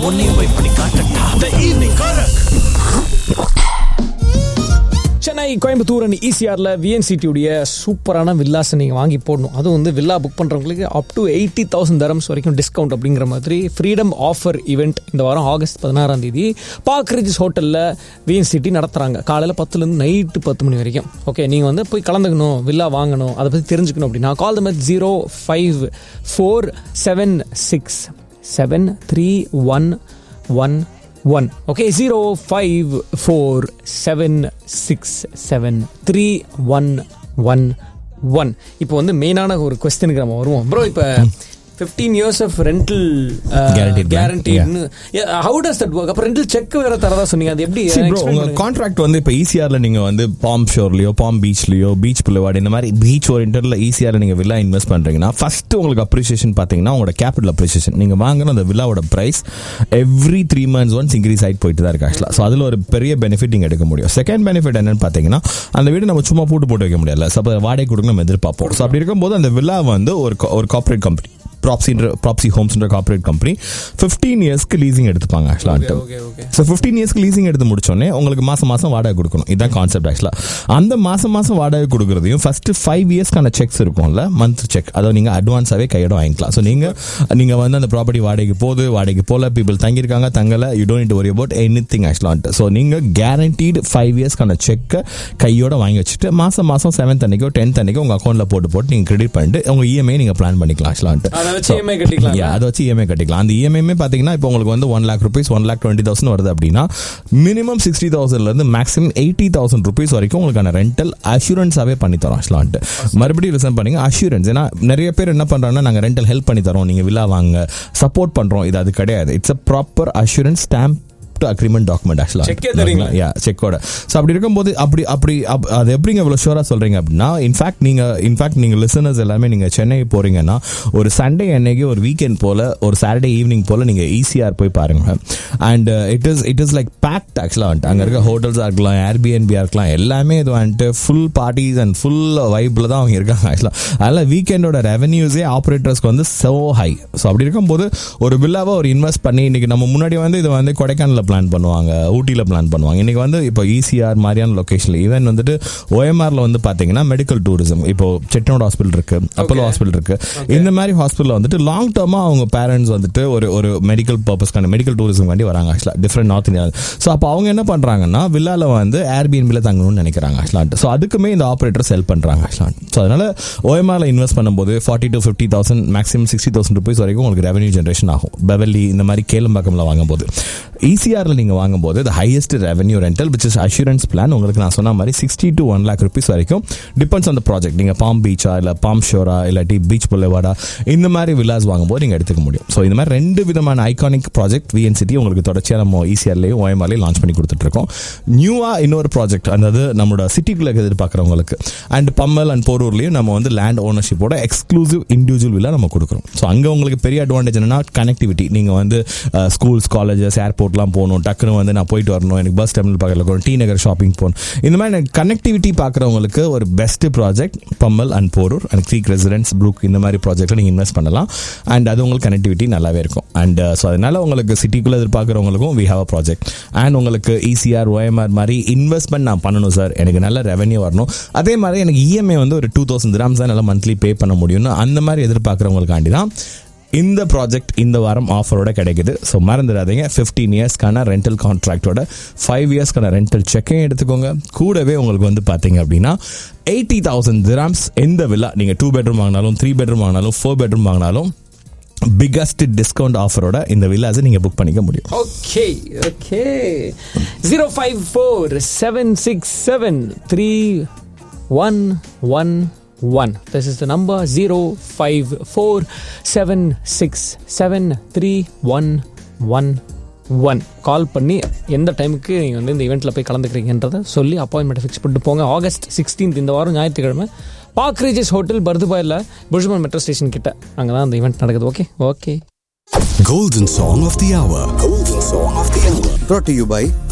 உன்னையும் போய் பண்ணி காட்டட்டா த ஈவினிங் காரக் சென்னை கோயம்புத்தூர் அண்ட் ஈசிஆரில் விஎன்சிடியுடைய சூப்பரான வில்லாஸை நீங்கள் வாங்கி போடணும் அதுவும் வந்து வில்லா புக் பண்ணுறவங்களுக்கு up to eighty thousand dirhams வரைக்கும் டிஸ்கவுண்ட் அப்படிங்கிற மாதிரி ஃப்ரீடம் ஆஃபர் ஈவெண்ட் இந்த வாரம் ஆகஸ்ட் பதினாறாம் தேதி பார்க் ரிஜிஸ் ஹோட்டலில் விஎன்சிடி நடத்துகிறாங்க காலையில் பத்துலேருந்து நைட்டு பத்து மணி வரைக்கும் ஓகே நீங்கள் வந்து போய் கலந்துக்கணும் வில்லா வாங்கணும் அதை பற்றி தெரிஞ்சுக்கணும் அப்படின்னா call the zero five four seven six seven three one one one okay zero five four seven six seven three one one one இப்போ வந்து மெயினான ஒரு கொஸ்டினுக்கு நம்ம வருவோம் ப்ரோ இப்போ fifteen years of rental Guaranteed plan. கேரண்டின்னு ஹவு டஸ் தட் ஒர்க் அப்போ ரெண்டல் செக் வேற தரதா சொன்னீங்க அது எப்படி See bro, explain உங்க பண்ணுங்க. கான்ட்ராக்ட் வந்து இப்போ ஈசிஆர்ல நீங்க வந்து பாம் ஷோர்லயோ பாம் பீச்லயோ பீச் புலவாடு இந்த மாதிரி பீச் ஓரியன்டர்ல ஈசிஆர்ல நீங்க வில்லா இன்வெஸ்ட் பண்றீங்கன்னா ஃபர்ஸ்ட் உங்களுக்கு அப்ரிசியேஷன் பாத்தீங்கன்னா உங்களோட கேபிட்டல் அப்ரிசியேஷன் நீங்க வாங்குற அந்த வில்லாவோட price every three months once increase ஆயிட்டு போயிட்டு தான் இருக்கு ஆக்சுவலா ஸோ அதுல ஒரு பெரிய பெனிஃபிட் நீங்க எடுக்க முடியும் செகண்ட் பெனிஃபிட் என்னன்னு பாத்தீங்கன்னா அந்த வீடு நம்ம சும்மா போட்டு போட்டு வைக்க முடியல சப்போ வாடகை கொடுக்க நம்ம எதிர்பார்ப்போம் ஸோ அப்படி இருக்கும்போது அந்த வில்லா வந்து ஒரு co- ஒரு கார்பரேட் கம்பெனி ப்ராப்ஸின்ற ப்ராப்ஸி ஹோம்ஸ்ன்ற கார்பரேட் கம்பெனி ஃபிஃப்டீன் இயர்ஸ்க்கு லீசிங் எடுத்துப்பாங்க ஆக்சுவலாக okay, okay. ஸோ ஃபிஃப்டீன் இயர்ஸ்க்கு லீசிங் எடுத்து முடிச்சோடனே உங்களுக்கு மாசம் மாசம் வாடகை கொடுக்கணும் இதுதான் கான்செப்ட் ஆக்சுவலாக அந்த மாசம் மாசம் வாடகை கொடுக்குறதையும் ஃபர்ஸ்ட் ஃபைவ் இயர்ஸ்க்கான செக்ஸ் இருக்கும்ல மந்த் செக் அதை நீங்க அட்வான்ஸாவே கையோட வாங்கிக்கலாம் ஸோ நீங்க நீங்க வந்து அந்த ப்ராப்பர்ட்டி வாடகைக்கு போகுது வாடகைக்கு போல பீப்புள் தங்கியிருக்காங்க தங்கல you don't worry about anything ஆக்சுவலாக ஸோ நீங்க கேரண்டீடு ஃபைவ் இயர்ஸ்க்கான செக்கை கையோட வாங்கி வச்சுட்டு மாசம் மாசம் செவன்த் அன்னைக்கோ டென்த் அன்னைக்கோ உங்க அக்கௌண்ட்ல போட்டு போட்டு நீங்க கிரெடிட் பண்ணிட்டு உங்க இஎம்ஐ நீங்க பிளான் பண்ணிக்கலாம் ஆக்சுவலாக அதை வச்சு EMI கட்டிக்கலாம் Yeah, அதை வச்சு இஎம்ஐ கட்டிக்கலாம் அந்த இஎம்ஐமே பாத்தீங்கன்னா இப்போ உங்களுக்கு வந்து one lakh rupees one lakh twenty thousand வருது அப்படின்னா மினிமம் சிக்ஸ்டி தௌசண்ட்ல இருந்து மேக்ஸிமம் எயிட்டி தௌசண்ட் ருபீஸ் வரைக்கும் உங்களுக்கான ரெண்டல் அஷூரன்ஸாவே பண்ணி தரோம் ஆக்சுவலான்ட்டு மறுபடியும் ரிசன் பண்ணீங்க அஷூரன்ஸ் ஏன்னா நிறைய பேர் என்ன பண்றாங்கன்னா நாங்க ரெண்டல் ஹெல்ப் பண்ணி தரோம் நீங்க வில்லா வாங்க சப்போர்ட் பண்றோம் இது அது கிடையாது it's a proper assurance stamp agreement document Check ஏ தரீங்களா? ஆக்சுவலாக யா செக்கோட ஸோ அப்படி இருக்கும்போது அப்படி அப்படி அப்- அது எப்படிங்க இவ்வளோ ஷோராக சொல்றீங்க அப்படின்னா இன்ஃபேக்ட் நீங்க இன்ஃபேக்ட் நீங்க லிசனர்ஸ் எல்லாமே நீங்க சென்னை போறீங்கன்னா ஒரு சண்டே அன்னைக்கு ஒரு வீக்கெண்ட் போல ஒரு சாட்டர்டே ஈவினிங் போல நீங்க ஈஸியாக போய் பாருங்க and it is it is like packed ஆக்சுவலாக வந்துட்டு அங்கே இருக்க ஹோட்டல்ஸாக இருக்கலாம் ஏர்பிஎன்பியாக இருக்கலாம் எல்லாமே இது வந்துட்டு ஃபுல் பார்ட்டிஸ் அண்ட் ஃபுல் வைப்பில் தான் அவங்க இருக்காங்க ஆக்சுவலாக அதனால் வீக்கெண்டோட ரெவன்யூஸே ஆப்ரேட்டர்ஸ்க்கு வந்து so ஹை ஸோ அப்படி இருக்கும்போது ஒரு வில்லாவை ஒரு இன்வெஸ்ட் பண்ணி இன்னைக்கு நம்ம முன்னாடி வந்து இது வந்து கொடைக்கானலில் பிளான் பண்ணுவாங்க ஊட்டியில் பிளான் பண்ணுவாங்க இன்னைக்கு வந்து இப்போ ஈசிஆர் மாதிரியான லொகேஷனில் ஈவன் வந்துட்டு ஓஎம்ஆர்ல வந்து பார்த்தீங்கன்னா மெடிக்கல் டூரிசம் இப்போ செட்டனோட ஹாஸ்பிட்டல் இருக்கு அப்போலோ ஹாஸ்பிட்டல் இருக்கு இந்த மாதிரி ஹாஸ்பிட்டல் வந்துட்டு லாங் டர்மா அவங்க பேரண்ட்ஸ் வந்துட்டு ஒரு ஒரு மெடிக்கல் பர்பஸ்க்கான மெடிக்கல் டூரிசம் வேண்டி வராங்க ஆக்சுவலாக டிஃப்ரெண்ட் நார்த் இந்தியா ஸோ அப்போ அவங்க என்ன பண்றாங்கன்னா வில்லால வந்து ஏர்பிஎன்பியில் தங்கணும்னு நினைக்கிறாங்க ஆக்சுவலாக ஸோ அதுக்குமே இந்த ஆப்ரேட்டர் செல் பண்றாங்க ஆக்சுவலாக ஸோ அதனால ஓஎம்ஆர்ல இன்வெஸ்ட் பண்ணும்போது forty to fifty thousand maximum sixty thousand rupees வரைக்கும் உங்களுக்கு ரெவன்யூ ஜென்ரேஷன் ஆகும் பெவல்லி இந்த மாதிரி கேளம்பாக்கம்ல வாங்கும்போது ஈசிஆர்ல நீங்க வாங்கும்போது the highest revenue rental which is assurance plan உங்களுக்கு நான் சொன்ன மாதிரி sixty to one lakh rupees வரைக்கும் டிபெண்ட்ஸ் ஆன் த ப்ராஜெக்ட் நீங்க பாம் பீச்சா இல்ல பாம் ஷோரா இல்லாட்டி பீச் புல்லவாடா இந்த மாதிரி வில்லாஸ் வாங்கும்போது நீங்க எடுத்துக்க முடியும் ஸோ இந்த மாதிரி ரெண்டு விதமான ஐகானிக் ப்ராஜெக்ட் விஎன்சிட்டி உங்களுக்கு தொடர்ச்சியாக நம்ம ஈசிஆர்லேயும் ஓஎம்ஆர்லேயும் லான்ச் பண்ணி கொடுத்துட்டு இருக்கோம் நியூவா இன்னொரு ப்ராஜெக்ட் அதாவது நம்மளோட சிட்டிக்குள்ள எதிர்பார்க்குறவங்களுக்கு அண்ட் பம்மல் அண்ட் போரூர்லையும் நம்ம வந்து லேண்ட் ஓனர்ஷிப்போட எக்ஸ்க்ளூசிவ் இண்டிவிஜுவல் வில்லா நம்ம கொடுக்குறோம் ஸோ அங்கே உங்களுக்கு பெரிய அட்வான்டேஜ் என்னன்னா கனெக்டிவிட்டி நீங்கள் வந்து ஸ்கூல்ஸ் காலேஜஸ் ஏர்போர்ட்லாம் போகணும் டக்குன்னு வந்து நான் போயிட்டு வரணும் எனக்கு பஸ் டெர்மினல் பக்கத்தில் இருக்கணும் டி நகர் ஷாப்பிங் போகணும் இந்த மாதிரி கனெக்டிவிட்டி பார்க்குறவங்களுக்கு ஒரு best project Pammal and Porur and creek residence brook இந்த மாதிரி ப்ராஜெக்ட்டில் நீங்கள் இன்வெஸ்ட் பண்ணலாம் அண்ட் அது உங்களுக்கு கனெக்டிவிட்டி நல்லாவே இருக்கும் அண்ட் ஸோ அதனால உங்களுக்கு சிட்டிக்குள்ளே எதிர்பார்க்குறவங்களுக்கும் we have a project and உங்களுக்கு இசிஆர் OMR மாதிரி இன்வெஸ்ட்மெண்ட் நான் பண்ணணும் சார் எனக்கு நல்ல ரெவன்யூ வரணும் அதே மாதிரி எனக்கு இஎம்ஐ வந்து ஒரு டூ தௌசண்ட் கிராம்ஸ் தான் நல்லா மந்த்லி பே பண்ண முடியும்னு அந்த மாதிரி எதிர்பார்க்குறவங்களுக்காண்டி தான் இந்த ப்ராஜெக்ட் இந்த வாரம் ஆஃபரோட கிடைக்குது ஸோ மறந்துடாதீங்க ஃபிஃப்டீன் இயர்ஸ்க்கான ரெண்டல் கான்ட்ராக்டோட ஃபைவ் இயர்ஸ்க்கான ரெண்டல் செக்கையும் எடுத்துக்கோங்க கூடவே உங்களுக்கு வந்து பார்த்தீங்க அப்படின்னா எயிட்டி தௌசண்ட் திராம்ஸ் எந்த வில்லா நீங்கள் டூ பெட்ரூம் வாங்கினாலும் த்ரீ பெட்ரூம் வாங்கினாலும் ஃபோர் பெட்ரூம் வாங்கினாலும் பிக்கஸ்ட் டிஸ்கவுண்ட் ஆஃபரோட இந்த வில்லாஸை நீங்கள் புக் பண்ணிக்க முடியும் okay okay zero five four seven six seven three one one one this is the number zero five four seven six seven three one one one call பண்ணி எந்த டைமுக்கு நீங்கள் வந்து இந்த இவெண்ட்டில் போய் கலந்துக்கிறீங்கன்றதை சொல்லி அப்பாயின்மெண்ட் ஃபிக்ஸ் பண்ணிட்டு போங்க ஆகஸ்ட் சிக்ஸ்டீன்த் இந்த வாரம் ஞாயிற்றுக்கிழமை பார்க் ரீஜஸ் ஹோட்டல் பர்துபாயில் புஷ்மன் மெட்ரோ ஸ்டேஷன் கிட்ட அங்கே தான் அந்த ஈவெண்ட் நடக்குது okay okay Golden Song of the Hour. Golden Song of the Hour. brought to you by